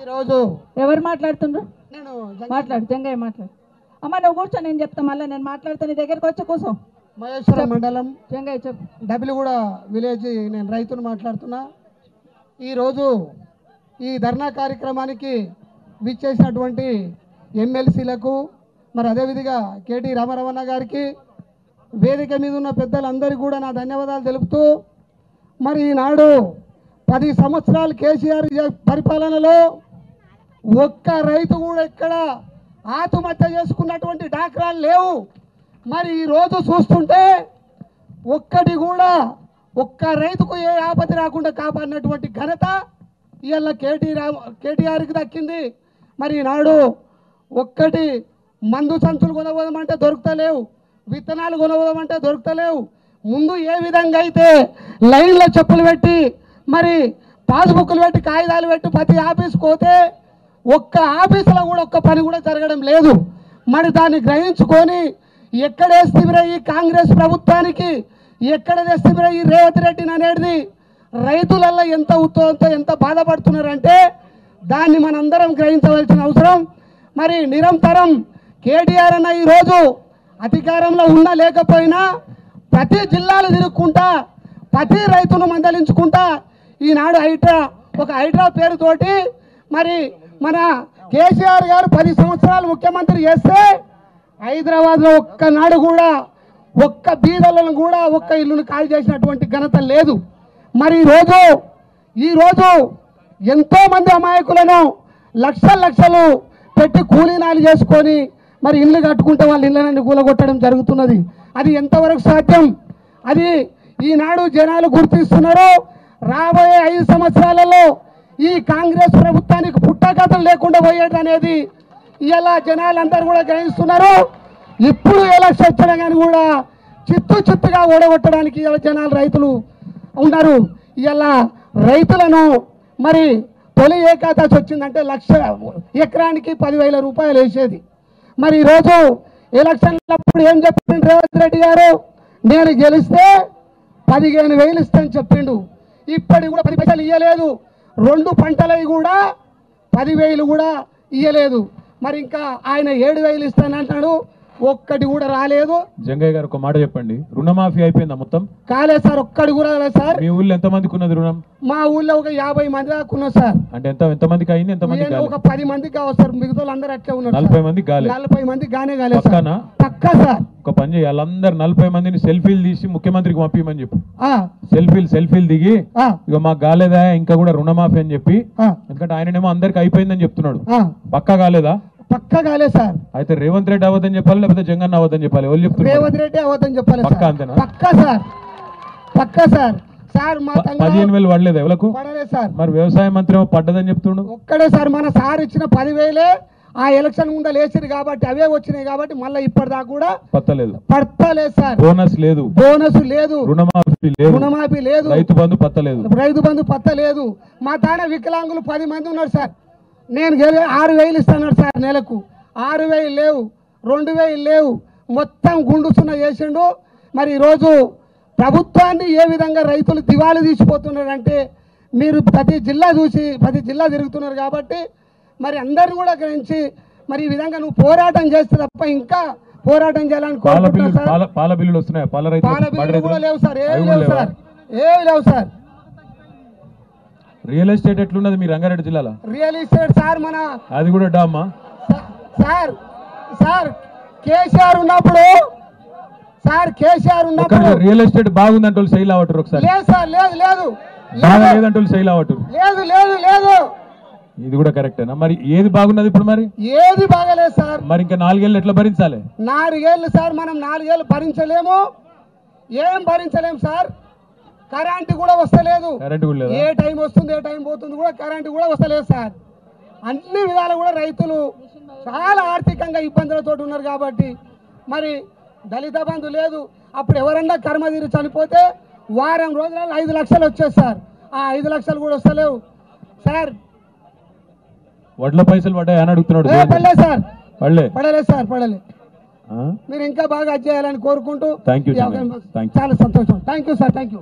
ఈరోజు ఎవరు మాట్లాడుతుండ్రు నేను మాట్లాడు జంగయ్య మాట్లాడు అమ్మ నువ్వు కూర్చో నేను చెప్తా మళ్ళీ నేను మాట్లాడితే నీ దగ్గరికి వచ్చి కూర్చో మహేశ్వరం మండలం జంగయ్య చెప్పు డబిలిగూడ విలేజ్ నేను రైతును మాట్లాడుతున్నా ఈరోజు ఈ ధర్నా కార్యక్రమానికి విచ్చేసినటువంటి ఎమ్మెల్సీలకు మరి అదేవిధంగా కేటీ రామారావణ గారికి వేదిక మీద ఉన్న పెద్దలందరికీ కూడా నా ధన్యవాదాలు తెలుపుతూ మరి ఈనాడు పది సంవత్సరాలు కేసీఆర్ జ- పరిపాలనలో ఒక్క రైతు కూడా ఇక్కడ ఆత్మహత్య చేసుకున్నటువంటి డాక్రాలు లేవు మరి ఈరోజు చూస్తుంటే ఒక్కటి కూడా ఒక్క రైతుకు ఏ ఆపద రాకుండా కాపాడినటువంటి ఘనత ఇవాళ కేటీ రా కేటీఆర్కి దక్కింది మరి ఈనాడు ఒక్కటి మందు సంచులు కొనబోదామంటే దొరుకుతలేవు విత్తనాలు కొనబోదామంటే దొరుకుతలేవు ముందు ఏ విధంగా అయితే లైన్లో చెప్పులు పెట్టి మరి పాస్బుక్లు పెట్టి కాగితాలు పెట్టి ప్రతి ఆఫీస్కి పోతే ఒక్క ఆఫీసులో కూడా ఒక్క పని కూడా జరగడం లేదు మరి దాన్ని గ్రహించుకొని ఎక్కడేస్తే ఈ కాంగ్రెస్ ప్రభుత్వానికి ఎక్కడ తెస్తే ఈ రేవంత్ రెడ్డిని అనేది రైతులల్లో ఎంత ఉత్సవంతో ఎంత బాధపడుతున్నారంటే దాన్ని మనందరం గ్రహించవలసిన అవసరం మరి నిరంతరం కేటీఆర్ అన్న ఈరోజు అధికారంలో ఉన్నా లేకపోయినా ప్రతి జిల్లాలు తిరుక్కుంటా ప్రతి రైతును మందలించుకుంటా ఈనాడు హైడ్రా ఒక హైడ్రా పేరుతోటి మరి మన కేసీఆర్ గారు పది సంవత్సరాలు ముఖ్యమంత్రి చేస్తే హైదరాబాద్లో ఒక్కనాడు కూడా ఒక్క బీదలను కూడా ఒక్క ఇల్లును ఖాళీ చేసినటువంటి ఘనత లేదు మరి ఈరోజు ఈరోజు ఎంతో మంది అమాయకులను లక్షల లక్షలు పెట్టి కూలీనాలు చేసుకొని మరి ఇల్లు కట్టుకుంటే వాళ్ళ ఇళ్ళని కూలగొట్టడం జరుగుతున్నది అది ఎంతవరకు సాధ్యం అది ఈనాడు జనాలు గుర్తిస్తున్నారు రాబోయే ఐదు సంవత్సరాలలో ఈ కాంగ్రెస్ ప్రభుత్వానికి పుట్టగతం లేకుండా పోయేది అనేది ఇలా జనాలందరూ కూడా గ్రహిస్తున్నారు ఇప్పుడు ఎలక్షన్ వచ్చినా కానీ కూడా చిత్తు చిత్తుగా ఓడగొట్టడానికి ఇలా జనాలు రైతులు ఉన్నారు ఇలా రైతులను మరి తొలి ఏకాదశి వచ్చిందంటే లక్ష ఎకరానికి పదివేల రూపాయలు వేసేది మరి ఈరోజు ఎలక్షన్లప్పుడు ఏం చెప్పిండు రేవంత్ రెడ్డి గారు నేను గెలిస్తే పదిహేను వేలు ఇస్తాను చెప్పిండు ఇప్పటి కూడా పది పైసలు ఇవ్వలేదు రెండు పంటలవి కూడా పదివేలు కూడా ఇవ్వలేదు మరి ఇంకా ఆయన ఏడు వేలు ఇస్తానంటాడు ఒక్కటి కూడా రాలేదు జంగయ్య గారు ఒక మాట చెప్పండి రుణమాఫీ అయిపోయిందా మొత్తం కాలేదు సార్ ఒక్కటి కూడా రాలేదు సార్ మీ ఊళ్ళో ఎంత మందికి ఉన్నది రుణం మా ఊళ్ళో ఒక యాభై మంది దాకా ఉన్నారు సార్ అంటే ఎంత ఎంత మందికి అయింది ఎంత మందికి నేను కాలేదు ఒక పది మందికి కావచ్చు సార్ మిగతా అందరూ అట్లే ఉన్నారు సార్. నలభై మందికి కాలేదు నలభై మంది గానే కాలేదు సార్ పక్కన పక్కా సార్ ఒక పని చేయాలి వాళ్ళందరు నలభై మందిని సెల్ఫీలు తీసి ముఖ్యమంత్రికి పంపించమని చెప్పు ఆ, సెల్ఫీలు సెల్ఫీలు దిగి ఆ, ఇక మాకు కాలేదా ఇంకా కూడా రుణమాఫీ అని చెప్పి ఆ, ఎందుకంటే ఆయననేమో అందరికి అయిపోయిందని చెప్తున్నాడు ఆ, పక్కా కాలేదా పక్కా కాలేదు సార్ అయితే రేవంత్ రెడ్డి అవ్వదని చెప్పాలి లేకపోతే జగన్ అవ్వదని చెప్పాలి ఎవరు చెప్తున్నారు రేవంత్ రెడ్డి అవద్దని చెప్పాలి పక్కా సార్ అంతేనా? పక్కా సార్ పక్కా సార్ సార్ మా ప- తంగ పదిహేను వేలు పడలేదు ఎవలకు పడలేదు సార్ మరి వ్యవసాయ మంత్రి ఏమో పడ్డదని చెప్తుండు ఒక్కడే సార్ మన సార్ ఇచ్చిన పదివేలే ఆ ఎలక్షన్ ముందు లేచిరు కాబట్టి అవే వచ్చినాయి కాబట్టి మళ్ళీ ఇప్పటిదాకా కూడా పత్తలేదు పడతలేదు సార్ బోనస్ లేదు బోనస్ లేదు రుణమాఫీ లేదు రుణమాఫీ లేదు రైతు బంధు పత్తలేదు రైతు బంధు పత్త లేదు మా తాన వికలాంగులు పది మంది ఉన్నారు సార్ నేను గెలి ఆరు వేలు ఇస్తాను సార్ నెలకు ఆరు వేలు లేవు రెండు వేలు లేవు మొత్తం గుండు సున్నా చేసిండు మరి ఈరోజు ప్రభుత్వాన్ని ఏ విధంగా రైతులు దివాళీ తీసిపోతున్నారంటే మీరు ప్రతి జిల్లా చూసి ప్రతి జిల్లా తిరుగుతున్నారు కాబట్టి మరి అందరిని కూడా గ్రహించి మరి ఈ విధంగా నువ్వు పోరాటం చేస్తే తప్ప ఇంకా పోరాటం చేయాలని పాల కోరుకుంటున్నాను బిల్లులు సార్ పాల పాల బిల్లులు వస్తున్నాయి పాల రైతు పాల బిల్లులు కూడా లేవు సార్ ఏమి లేవు సార్ ఏమి లేవు సార్ రియల్ ఎస్టేట్ ఎట్లున్నది మీ రంగారెడ్డి జిల్లాలో రియల్ ఎస్టేట్ సార్ మన అది కూడా డామా సా- సార్ సార్ కేసీఆర్ ఉన్నప్పుడు సార్ కేసీఆర్ ఒక్క ఉన్నప్పుడు రియల్ ఎస్టేట్ బాగుందంటే వాళ్ళు శైలి అవటరు ఒకసారి లేదు సార్ లేదు లేదు బాగా లేదు లేదంటే వాళ్ళు శైలి అవటరు లేదు లేదు లేదు ఇది కూడా కరెక్టేనా మరి ఏది బాగున్నది ఇప్పుడు మరి ఏది బాగలేదు సార్ మరి ఇంకా నాలుగేళ్ళు ఎట్లా భరించాలి నాలుగేళ్ళు సార్ మనం నాలుగేళ్ళు భరించలేము ఏం భరించలేము సార్ కరెంటు కూడా వస్తలేదు కరెంట్ కూడా లేదా ఏ టైం వస్తుంది ఏ టైం పోతుంది కూడా కరెంటు కూడా వస్తలేదు సార్ అన్ని విధాలు కూడా రైతులు చాలా ఆర్థికంగా ఇబ్బందులతో ఉన్నారు కాబట్టి మరి దళిత బంధు లేదు అప్పుడు ఎవరన్నా కర్మదీరి చనిపోతే వారం రోజులలో ఐదు లక్షలు వచ్చేది సార్ ఆ ఐదు లక్షలు కూడా వస్తలేవు సార్ వడ్ల పైసలు పడ్డాయి అని అడుగుతున్నాడు ఏ పడలేదు సార్ పడలే పడలేదు సార్ పడలే మీరు ఇంకా బాగా చేయాలని కోరుకుంటూ థ్యాంక్ యూ ఈ అవకాశం- థ్యాంక్ యూ చాలా సంతోషం thank you sir thank you